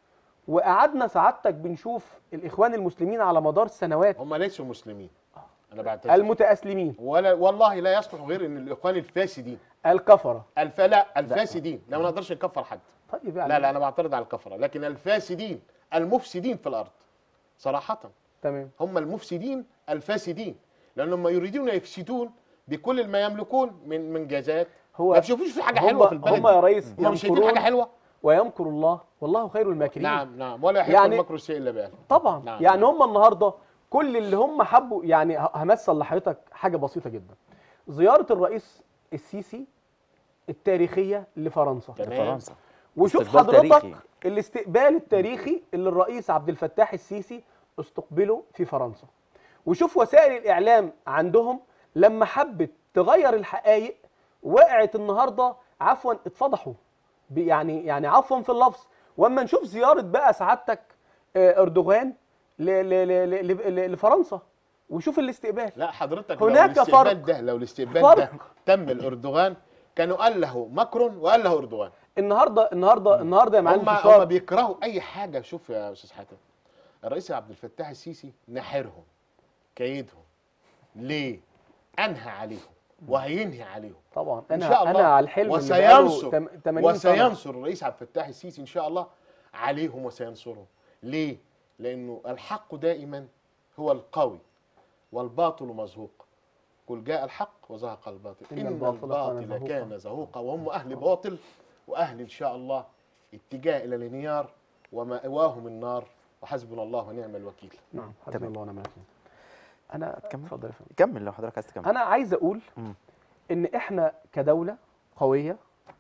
وقعدنا سعادتك بنشوف الاخوان المسلمين على مدار السنوات هم ليسوا مسلمين انا بعتذر المتاسلمين ولا والله لا يصلح غير ان الاخوان الفاسدين الكفره الف لا الفاسدين لا ما نقدرش نكفر حد طيب يعني لا لا انا بعترض على الكفره لكن الفاسدين المفسدين في الارض صراحه تمام هم المفسدين الفاسدين لانهم يريدون يفسدون بكل ما يملكون من من جازات هو ما بيشوفوش في حاجه هم- حلوه في البلد هم يا ريس هم مش شايفين يمكرون حاجه حلوه ويمكر الله والله خير الماكرين نعم نعم ولا يحب يعني- المكر السيء الا باهله طبعا نعم. يعني هم النهارده كل اللي هم حبوا يعني ه- همثل لحضرتك حاجه بسيطه جدا زياره الرئيس السيسي التاريخيه لفرنسا تمام. فرنسا وشوف استقبال حضرتك تاريخي. الاستقبال التاريخي اللي الرئيس عبد الفتاح السيسي استقبله في فرنسا وشوف وسائل الاعلام عندهم لما حبت تغير الحقائق وقعت النهارده عفوا اتفضحوا ب- يعني يعني عفوا في اللفظ واما نشوف زياره بقى سعادتك آه، اردوغان ل- ل- ل- ل- ل- لفرنسا وشوف الاستقبال لا حضرتك هناك لو الاستقبال فرق. ده لو الاستقبال فرق. ده تم الاردوغان كانوا قال له ماكرون وقال له اردوغان النهارده النهارده النهارده يا معلم هم هم فشار بيكرهوا اي حاجه شوف يا استاذ حاتم الرئيس عبد الفتاح السيسي نحرهم كيدهم ليه انهى عليهم وهينهي عليهم طبعا ان انا شاء الله انا على الحلم اللي بقاله وسينصر تم- 80 سنة. وسينصر الرئيس عبد الفتاح السيسي ان شاء الله عليهم وسينصرهم ليه لانه الحق دائما هو القوي والباطل مزهوق قل جاء الحق وزهق الباطل إن ان الباطل كان الباطل زهوقا. كان زهوقا وهم اهل باطل واهل ان شاء الله اتجاه الى الانهيار ومأواهم النار وحسبنا الله ونعم الوكيل نعم حسبي تمام. الله ونعم الوكيل انا كمل. اتفضل يا فندم كمل لو حضرتك عايز تكمل انا عايز اقول مم. ان احنا كدوله قويه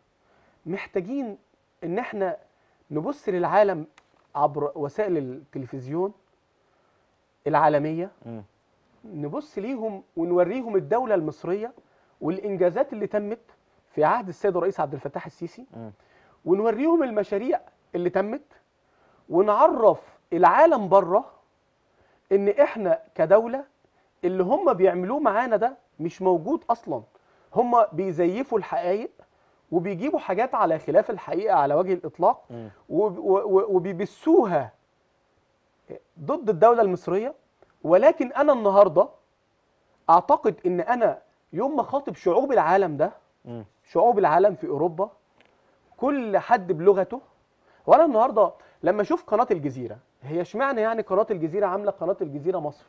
محتاجين ان احنا نبص للعالم عبر وسائل التلفزيون العالميه مم. نبص ليهم ونوريهم الدوله المصريه والانجازات اللي تمت في عهد السيد الرئيس عبد الفتاح السيسي مم. ونوريهم المشاريع اللي تمت ونعرف العالم بره ان احنا كدوله اللي هم بيعملوه معانا ده مش موجود اصلا هم بيزيفوا الحقائق وبيجيبوا حاجات على خلاف الحقيقه على وجه الاطلاق مم. وب- و- و- وبيبثوها ضد الدوله المصريه ولكن انا النهارده اعتقد ان انا يوم ما خاطب شعوب العالم ده مم. شعوب العالم في اوروبا كل حد بلغته وانا النهارده لما اشوف قناه الجزيره هي اشمعنى يعني قناه الجزيره عامله قناه الجزيره مصر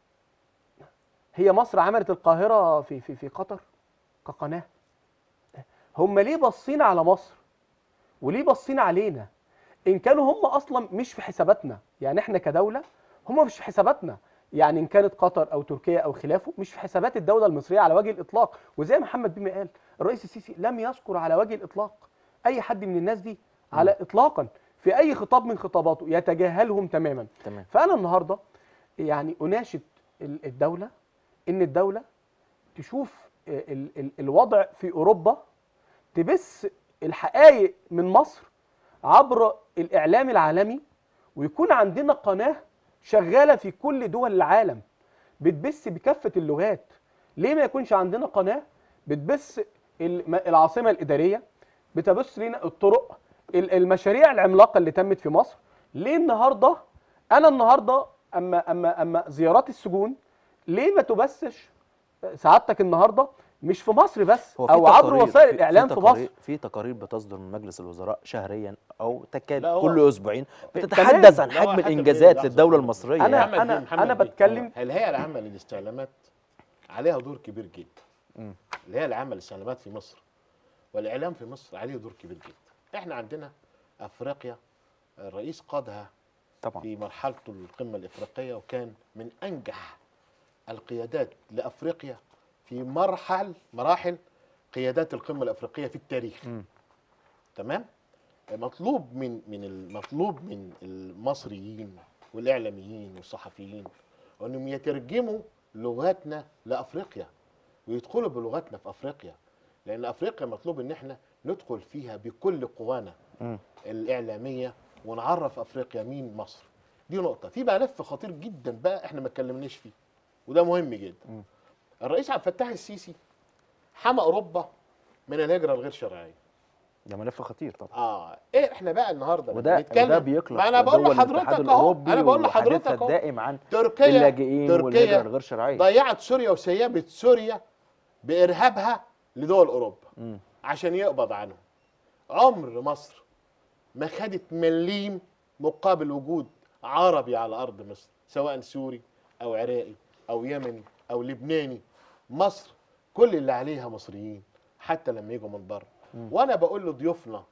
هي مصر عملت القاهره في في في قطر كقناه هم ليه باصين على مصر وليه باصين علينا ان كانوا هم اصلا مش في حساباتنا يعني احنا كدوله هم مش في حساباتنا يعني ان كانت قطر او تركيا او خلافه مش في حسابات الدوله المصريه على وجه الاطلاق وزي ما محمد بيمي قال الرئيس السيسي لم يذكر على وجه الاطلاق اي حد من الناس دي على اطلاقا في اي خطاب من خطاباته يتجاهلهم تماما تمام فانا النهارده يعني اناشد ال- الدوله ان الدوله تشوف ال- ال- الوضع في اوروبا تبث الحقائق من مصر عبر الاعلام العالمي ويكون عندنا قناه شغاله في كل دول العالم بتبث بكافه اللغات ليه ما يكونش عندنا قناه بتبث الم- العاصمه الاداريه بتبث لنا الطرق ال- المشاريع العملاقه اللي تمت في مصر ليه النهارده انا النهارده اما اما اما زيارات السجون ليه ما تبثش سعادتك النهارده مش في مصر بس هو في او عبر تقارير- وسائل في- الاعلام في, تقارير- مصر في تقارير بتصدر من مجلس الوزراء شهريا او تكاد لا، هو- كل اسبوعين تمام. بتتحدث عن لا، هو حجم حتى في الانجازات لحظة للدوله كده. المصريه أنا- يعني. محمد بيه، محمد أنا بيه، بتكلم- الهيئه العامه للاستعلامات عليها دور كبير جدا مم. الهيئه العامه للاستعلامات في مصر والاعلام في مصر عليه دور كبير جدا احنا عندنا افريقيا الرئيس قادها طبعا في مرحلة القمة الإفريقية وكان من أنجح القيادات لأفريقيا في مرحل مراحل قيادات القمة الأفريقية في التاريخ مم. تمام مطلوب من من المطلوب من المصريين والإعلاميين والصحفيين أنهم يترجموا لغاتنا لأفريقيا ويدخلوا بلغتنا في أفريقيا لأن أفريقيا مطلوب إن احنا ندخل فيها بكل قوانا مم. الإعلامية ونعرف أفريقيا مين مصر دي نقطه في ملف خطير جدا بقى احنا ما اتكلمناش فيه وده مهم جدا مم. الرئيس عبد الفتاح السيسي حمى اوروبا من الهجره الغير شرعيه ده ملف خطير طبعا اه ايه احنا بقى النهارده وده بنتكلم وده بيقلق ما انا بقول دول لحضرتك الاتحاد اهو الأوروبي انا بقول وحديثها لحضرتك اهو الدائم عن تركيا اللاجئين والهجره تركيا الغير شرعيه ضيعت سوريا وسيبت سوريا بارهابها لدول اوروبا مم. عشان يقبض عنهم عمر مصر ما خدت مليم مقابل وجود عربي على ارض مصر سواء سوري او عراقي او يمني او لبناني مصر كل اللي عليها مصريين حتى لما يجوا من بره وانا بقول لضيوفنا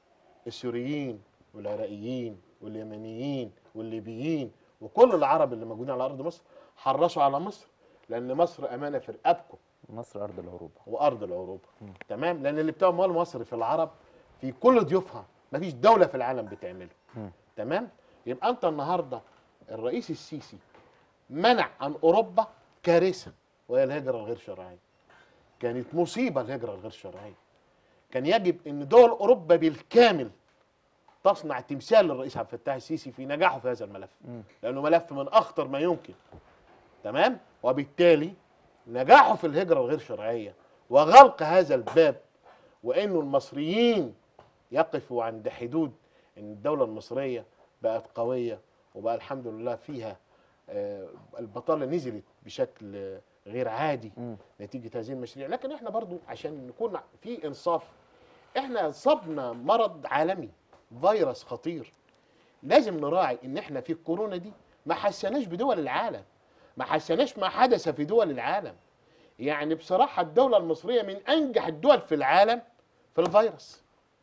السوريين والعراقيين واليمنيين والليبيين وكل العرب اللي موجودين على ارض مصر حرصوا على مصر لان مصر امانه في رقابكم مصر ارض العروبه وارض العروبه تمام لان اللي بتاع مال مصر في العرب في كل ضيوفها مفيش دوله في العالم بتعمله مم. تمام يبقى انت النهارده الرئيس السيسي منع عن اوروبا كارثه وهي الهجره الغير شرعيه كانت مصيبه الهجره الغير شرعيه كان يجب ان دول اوروبا بالكامل تصنع تمثال للرئيس عبد الفتاح السيسي في نجاحه في هذا الملف مم. لانه ملف من اخطر ما يمكن تمام وبالتالي نجاحه في الهجره الغير شرعيه وغلق هذا الباب وانه المصريين يقفوا عند حدود ان الدوله المصريه بقت قويه وبقى الحمد لله فيها آه، البطاله نزلت بشكل آه، غير عادي مم. نتيجه هذه المشاريع لكن احنا برضو عشان نكون في انصاف احنا صبنا مرض عالمي فيروس خطير لازم نراعي ان احنا في الكورونا دي ما حسناش بدول العالم ما حسناش ما حدث في دول العالم يعني بصراحة الدولة المصرية من أنجح الدول في العالم في الفيروس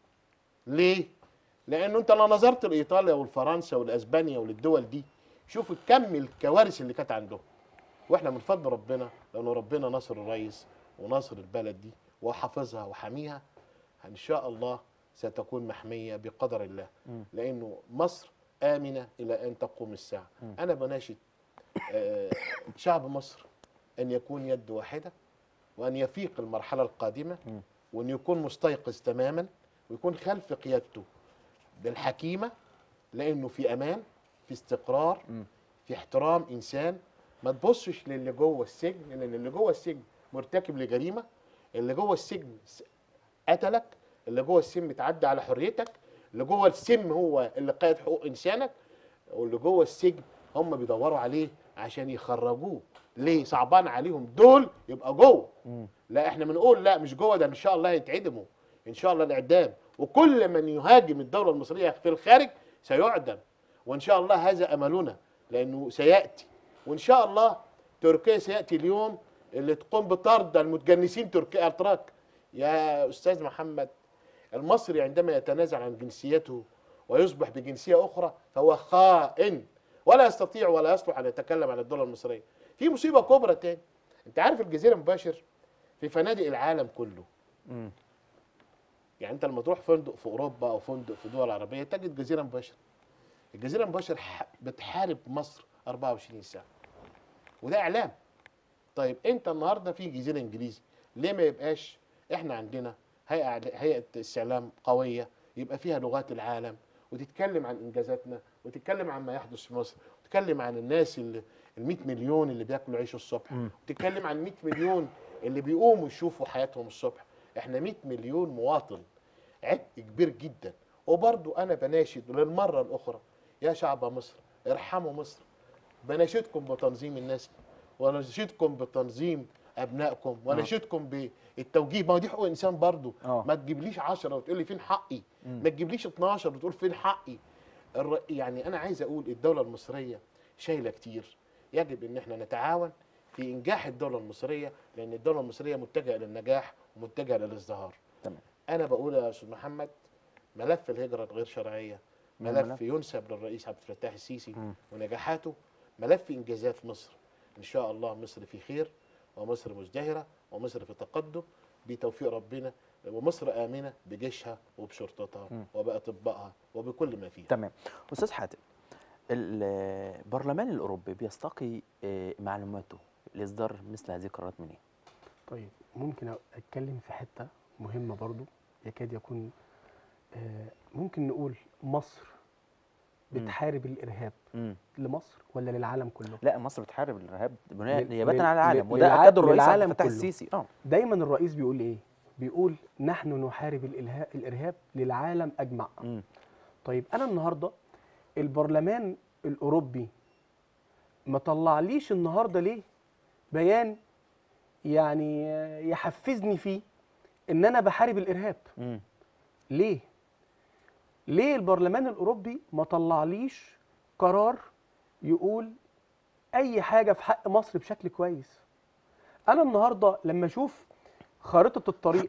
ليه؟ لأنه أنت لو نظرت لإيطاليا والفرنسا والأسبانيا وللدول دي شوف كم الكوارث اللي كانت عندهم واحنا من فضل ربنا لأنه ربنا نصر الرئيس ونصر البلد دي وحافظها وحميها إن شاء الله ستكون محمية بقدر الله مم. لأنه مصر آمنة إلى أن تقوم الساعة مم. أنا بناشد آه، شعب مصر أن يكون يد واحدة وأن يفيق المرحلة القادمة مم. وأن يكون مستيقظ تماما ويكون خلف قيادته بالحكيمة لأنه في أمان في استقرار مم. في احترام إنسان ما تبصش للي جوه السجن لأن اللي جوه السجن مرتكب لجريمة اللي جوه السجن س- قتلك اللي جوه السجن اتعدى على حريتك اللي جوه السجن هو اللي قائد حقوق إنسانك واللي جوه السجن هم بيدوروا عليه عشان يخرجوه ليه صعبان عليهم دول يبقى جوه مم. لا احنا بنقول لا مش جوه ده ان شاء الله يتعدموا ان شاء الله الاعدام وكل من يهاجم الدوله المصريه في الخارج سيعدم وان شاء الله هذا املنا لانه سياتي وان شاء الله تركيا سياتي اليوم اللي تقوم بطرد المتجنسين تركيا اتراك يا استاذ محمد المصري عندما يتنازل عن جنسيته ويصبح بجنسيه اخرى فهو خائن ولا يستطيع ولا يصلح ان يتكلم عن الدوله المصريه في مصيبه كبرى تاني انت عارف الجزيره مباشر في فنادق العالم كله مم. يعني انت لما تروح فندق في اوروبا او فندق في دول عربيه تجد جزيره مباشر الجزيره مباشر ح- بتحارب مصر 24 ساعه وده اعلام طيب انت النهارده في جزيره انجليزي ليه ما يبقاش احنا عندنا هيئه هيئه استعلام قويه يبقى فيها لغات العالم وتتكلم عن انجازاتنا وتتكلم عن ما يحدث في مصر وتتكلم عن الناس اللي ال 100 مليون اللي بياكلوا عيش الصبح مم. وتتكلم عن 100 مليون اللي بيقوموا يشوفوا حياتهم الصبح احنا 100 مليون مواطن عبء كبير جدا وبرضو انا بناشد للمره الاخرى يا شعب مصر ارحموا مصر بناشدكم بتنظيم النسل وناشدكم بتنظيم ابنائكم وناشدكم بالتوجيه ما هو دي حقوق انسان برضو آه. ما تجيبليش 10 وتقول لي فين حقي مم. ما تجيبليش 12 وتقول فين حقي الر... يعني انا عايز اقول الدوله المصريه شايله كتير يجب ان احنا نتعاون في انجاح الدوله المصريه لان الدوله المصريه متجهه للنجاح ومتجهه للازدهار تمام انا بقول يا استاذ محمد ملف الهجره الغير شرعيه من ملف ملف؟ ينسب للرئيس عبد الفتاح السيسي مم. ونجاحاته ملف انجازات مصر ان شاء الله مصر في خير ومصر مزدهره ومصر في تقدم بتوفيق ربنا ومصر امنه بجيشها وبشرطتها مم. وباطبائها وبكل ما فيها تمام استاذ حاتم البرلمان الاوروبي بيستقي آه، معلوماته لاصدار مثل هذه القرارات منين؟ طيب ممكن اتكلم في حته مهمه برضو يكاد يكون آه، ممكن نقول مصر بتحارب الارهاب مم. لمصر ولا للعالم كله لا مصر بتحارب الارهاب بناء لل- نيابه لل- عن العالم لل- وده للع- اكده الرئيس عبد للعالم الفتاح كله. السيسي اه دايما الرئيس بيقول ايه بيقول نحن نحارب الإلها- الارهاب للعالم اجمع مم. طيب انا النهارده البرلمان الاوروبي ما طلعليش النهارده ليه بيان يعني يحفزني فيه ان انا بحارب الارهاب مم. ليه ليه البرلمان الاوروبي ما طلعليش قرار يقول اي حاجه في حق مصر بشكل كويس انا النهارده لما اشوف خارطه الطريق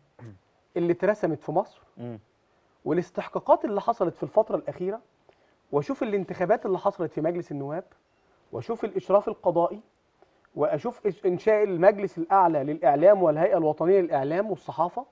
اللي اترسمت في مصر مم. والاستحقاقات اللي حصلت في الفترة الأخيرة وأشوف الانتخابات اللي حصلت في مجلس النواب وأشوف الإشراف القضائي وأشوف إش- إنشاء المجلس الأعلى للإعلام والهيئة الوطنية للإعلام والصحافة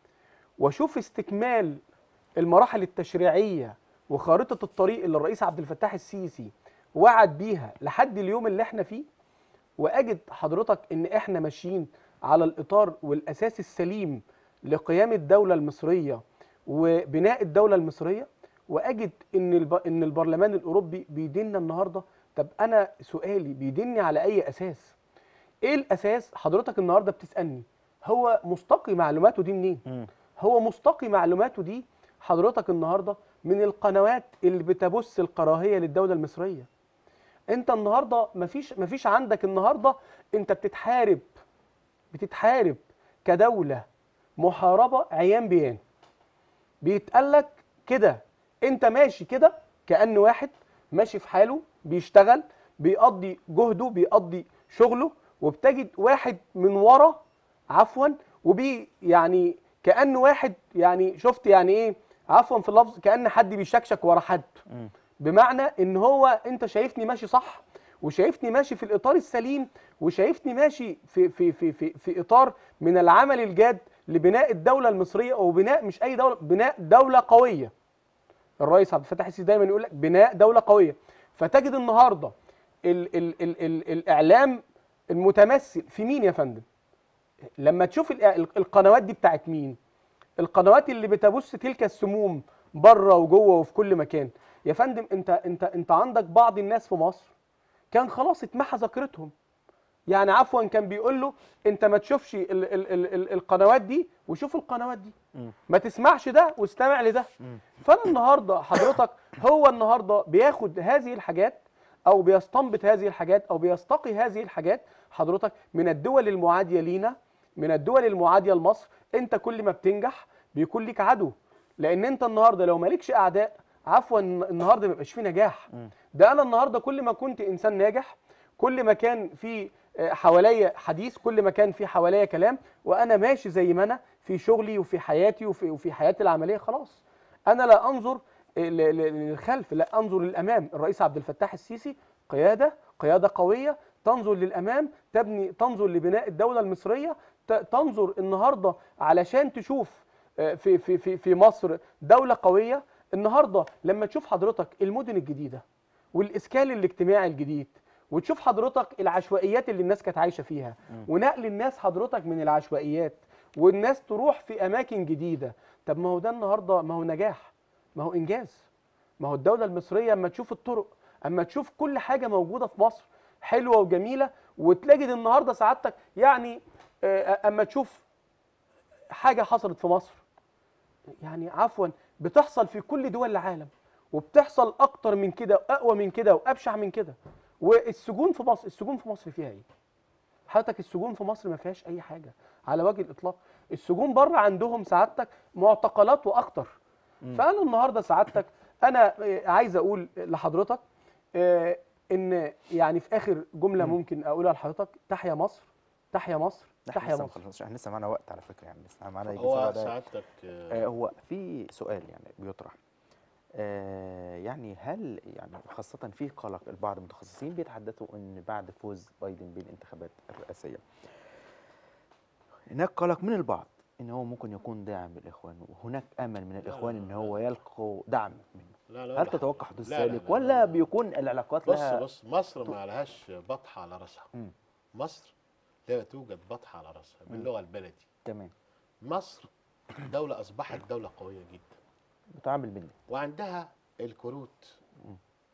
وأشوف استكمال المراحل التشريعية وخارطة الطريق اللي الرئيس عبد الفتاح السيسي وعد بيها لحد اليوم اللي احنا فيه واجد حضرتك ان احنا ماشيين على الاطار والاساس السليم لقيام الدوله المصريه وبناء الدوله المصريه واجد ان الب... ان البرلمان الاوروبي بيديننا النهارده طب انا سؤالي بيديني على اي اساس ايه الاساس حضرتك النهارده بتسالني هو مستقي معلوماته دي منين مم. هو مستقي معلوماته دي حضرتك النهارده من القنوات اللي بتبث الكراهيه للدوله المصريه انت النهارده مفيش مفيش عندك النهارده انت بتتحارب بتتحارب كدوله محاربه عيان بيان بيتقالك كده انت ماشي كده كأن واحد ماشي في حاله بيشتغل بيقضي جهده بيقضي شغله وبتجد واحد من ورا عفوا وبي يعني كأن واحد يعني شفت يعني ايه عفوا في اللفظ كأن حد بيشكشك ورا حد مم. بمعنى ان هو انت شايفني ماشي صح وشايفني ماشي في الاطار السليم وشايفني ماشي في في في في, في اطار من العمل الجاد لبناء الدوله المصريه وبناء مش اي دوله بناء دوله قويه الرئيس عبد الفتاح السيسي دايما يقول لك بناء دوله قويه فتجد النهارده ال ال ال ال الاعلام المتمثل في مين يا فندم لما تشوف ال- ال- القنوات دي بتاعت مين القنوات اللي بتبث تلك السموم بره وجوه وفي كل مكان يا فندم انت انت انت عندك بعض الناس في مصر كان خلاص اتمحى ذاكرتهم يعني عفوا كان بيقول له انت ما تشوفش ال ال ال ال القنوات دي وشوف القنوات دي مم. ما تسمعش ده واستمع لده مم. فانا النهارده حضرتك هو النهارده بياخد هذه الحاجات او بيستنبط هذه الحاجات او بيستقي هذه الحاجات حضرتك من الدول المعاديه لينا من الدول المعاديه لمصر انت كل ما بتنجح بيكون لك عدو لان انت النهارده لو مالكش اعداء عفوا النهارده ما يبقاش فيه نجاح مم. ده انا النهارده كل ما كنت انسان ناجح كل ما كان في آه، حواليا حديث كل ما كان في حواليا كلام وانا ماشي زي ما انا في شغلي وفي حياتي وفي وفي حياتي العمليه خلاص انا لا انظر ل- ل- للخلف لا انظر للامام الرئيس عبد الفتاح السيسي قياده قياده قويه تنظر للامام تبني تنظر لبناء الدوله المصريه ت- تنظر النهارده علشان تشوف آه، في في في في مصر دوله قويه النهارده لما تشوف حضرتك المدن الجديده والاسكان الاجتماعي الجديد وتشوف حضرتك العشوائيات اللي الناس كانت عايشه فيها ونقل الناس حضرتك من العشوائيات والناس تروح في اماكن جديده طب ما هو ده النهارده ما هو نجاح ما هو انجاز ما هو الدوله المصريه اما تشوف الطرق اما تشوف كل حاجه موجوده في مصر حلوه وجميله وتلاقي النهارده سعادتك يعني آه، اما تشوف حاجه حصلت في مصر يعني عفوا بتحصل في كل دول العالم وبتحصل اكتر من كده واقوى من كده وابشع من كده والسجون في مصر السجون في مصر فيها ايه حضرتك السجون في مصر ما فيهاش اي حاجه على وجه الاطلاق السجون بره عندهم سعادتك معتقلات واكتر فانا النهارده سعادتك انا آه، عايز اقول لحضرتك آه، ان يعني في اخر جمله ممكن اقولها لحضرتك تحيا مصر تحيا مصر احنا تحيا لسه ما مصر خلصناش احنا لسه معانا وقت على فكره يعني لسه معانا يجي هو سبع دقايق. سعادتك آه، آه، هو في سؤال يعني بيطرح آه، يعني هل يعني خاصة في قلق البعض المتخصصين بيتحدثوا ان بعد فوز بايدن بالانتخابات الرئاسية هناك قلق من البعض ان هو ممكن يكون داعم للاخوان وهناك امل من الاخوان ان هو يلقوا دعم منه لا لا هل لا. تتوقع حدوث لا لا ذلك لا ولا لا. بيكون العلاقات بص لها بص مصر ما لهاش بطحه على راسها مم. مصر لا توجد بطحه على راسها باللغه البلدي تمام مصر دولة أصبحت دولة قوية جدا بتعامل منه وعندها الكروت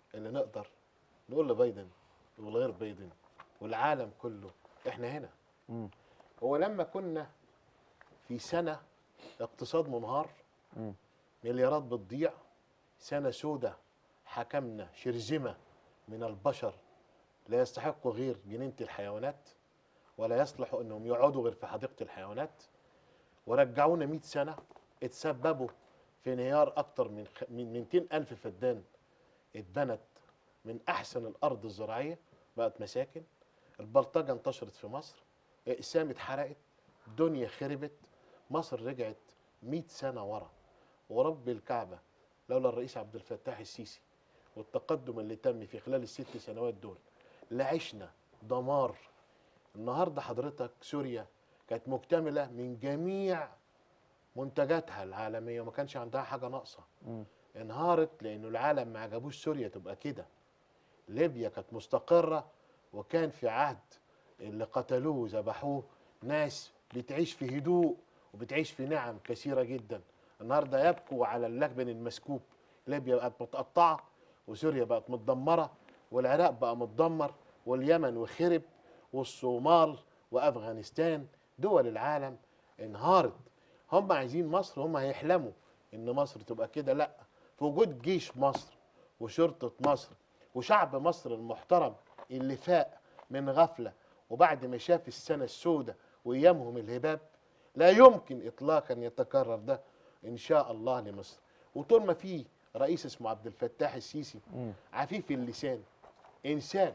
اللي نقدر نقول لبايدن والغير بايدن والعالم كله احنا هنا مم. هو لما كنا في سنة اقتصاد منهار مم. مليارات بتضيع سنة سودة حكمنا شرذمة من البشر لا يستحقوا غير جنينة الحيوانات ولا يصلحوا انهم يقعدوا غير في حديقة الحيوانات ورجعونا 100 سنة اتسببوا في انهيار اكتر من خ... من 200 الف فدان اتبنت من احسن الارض الزراعية بقت مساكن البلطجة انتشرت في مصر اقسام اتحرقت دنيا خربت مصر رجعت 100 سنة ورا ورب الكعبة لولا الرئيس عبد الفتاح السيسي والتقدم اللي تم في خلال الست سنوات دول لعشنا دمار النهارده حضرتك سوريا كانت مكتملة من جميع منتجاتها العالمية وما كانش عندها حاجة ناقصة مم. انهارت لأنه العالم ما عجبوش سوريا تبقى كده ليبيا كانت مستقرة وكان في عهد اللي قتلوه وذبحوه ناس بتعيش في هدوء وبتعيش في نعم كثيرة جدا النهارده يبكوا على اللبن المسكوب ليبيا بقت متقطعة وسوريا بقت متدمرة والعراق بقى متدمر واليمن وخرب والصومال وافغانستان دول العالم انهارت هم عايزين مصر هم هيحلموا ان مصر تبقى كده لا في وجود جيش مصر وشرطة مصر وشعب مصر المحترم اللي فاق من غفلة وبعد ما شاف السنة السوداء وأيامهم الهباب لا يمكن إطلاقا يتكرر ده إن شاء الله لمصر وطول ما في رئيس اسمه عبد الفتاح السيسي مم. عفيف اللسان إنسان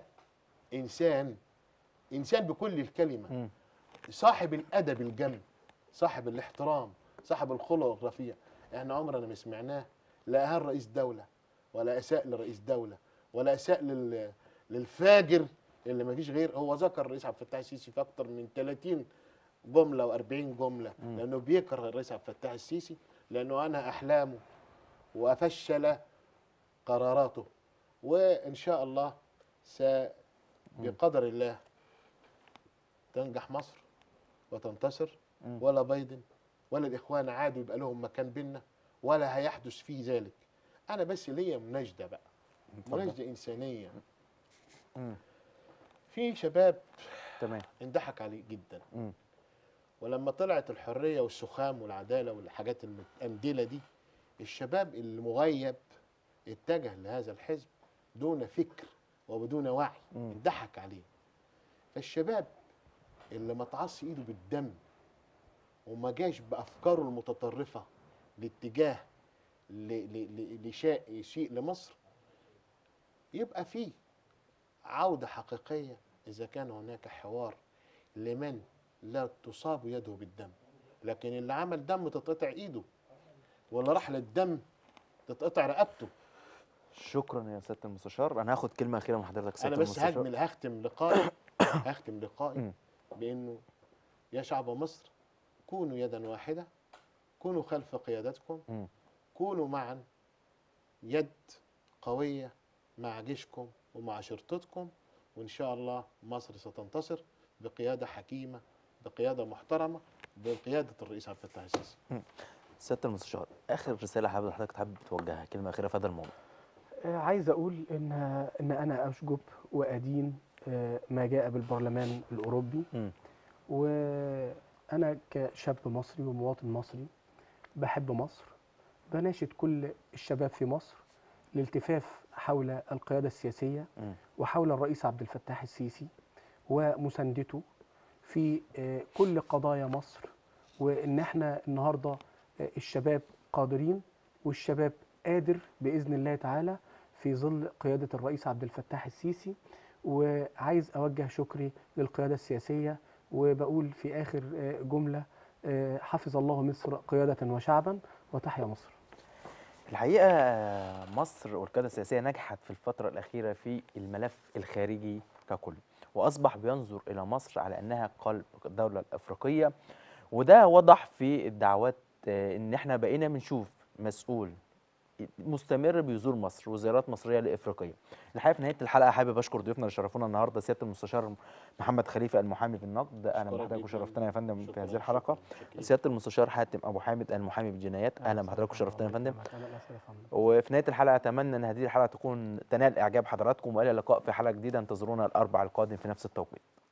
إنسان إنسان بكل الكلمة مم. صاحب الادب الجم صاحب الاحترام صاحب الخلق الرفيع احنا عمرنا ما سمعناه لا اهان رئيس دوله ولا اساء لرئيس دوله ولا اساء لل للفاجر اللي ما فيش غير هو ذكر الرئيس عبد الفتاح السيسي في اكتر من 30 جمله و40 جمله لانه بيكره الرئيس عبد الفتاح السيسي لانه انهى احلامه وافشل قراراته وان شاء الله س بقدر الله تنجح مصر وتنتصر مم. ولا بايدن ولا الاخوان عادوا يبقى لهم مكان بينا ولا هيحدث فيه ذلك انا بس ليا مناشده بقى اتفضل. مناشده انسانيه مم. في شباب تمام انضحك عليه جدا مم. ولما طلعت الحريه والسخام والعداله والحاجات المتأندلة دي الشباب المغيب اتجه لهذا الحزب دون فكر وبدون وعي مم. انضحك عليه فالشباب اللي ما تعص ايده بالدم وما جاش بافكاره المتطرفه لاتجاه ل- ل- ل- لشيء شيء لمصر يبقى فيه عوده حقيقيه اذا كان هناك حوار لمن لا تصاب يده بالدم لكن اللي عمل دم تتقطع ايده واللي راح للدم تتقطع رقبته شكرا يا سياده المستشار انا هاخد كلمه اخيره من حضرتك انا سياده بس المستشار هجمل هختم لقائي هختم لقائي مم. بانه يا شعب مصر كونوا يدا واحده كونوا خلف قيادتكم مم. كونوا معا يد قويه مع جيشكم ومع شرطتكم وان شاء الله مصر ستنتصر بقياده حكيمه بقياده محترمه بقياده الرئيس عبد الفتاح السيسي سياده المستشار اخر رساله حابب حضرتك تحب توجهها كلمه اخيره في هذا الموضوع آه، عايز اقول ان ان انا اشجب وادين آه، ما جاء بالبرلمان الاوروبي مم. وانا كشاب مصري ومواطن مصري بحب مصر بناشد كل الشباب في مصر الالتفاف حول القياده السياسيه مم. وحول الرئيس عبد الفتاح السيسي ومساندته في آه، كل قضايا مصر وان احنا النهارده آه، الشباب قادرين والشباب قادر باذن الله تعالى في ظل قياده الرئيس عبد الفتاح السيسي وعايز اوجه شكري للقياده السياسيه وبقول في اخر آه، جمله آه، حفظ الله مصر قياده وشعبا وتحيا مصر الحقيقه مصر والقياده السياسيه نجحت في الفتره الاخيره في الملف الخارجي ككل واصبح بينظر الى مصر على انها قلب الدوله الافريقيه وده وضح في الدعوات آه، ان احنا بقينا بنشوف مسؤول مستمر بيزور مصر وزيارات مصريه لافريقيا. الحقيقه في نهايه الحلقه حابب اشكر ضيوفنا اللي شرفونا النهارده سياده المستشار محمد خليفه المحامي بالنقد اهلا شكراً بحضرتك جداً. وشرفتنا يا فندم في شكراً، هذه الحلقه. شكراً، شكراً. سياده المستشار حاتم ابو حامد المحامي بالجنايات اهلا بحضرتك وشرفتنا يا فندم. أهلاً وسهلاً يا فندم. وفي نهايه الحلقه اتمنى ان هذه الحلقه تكون تنال اعجاب حضراتكم والى اللقاء في حلقه جديده انتظرونا الاربع القادم في نفس التوقيت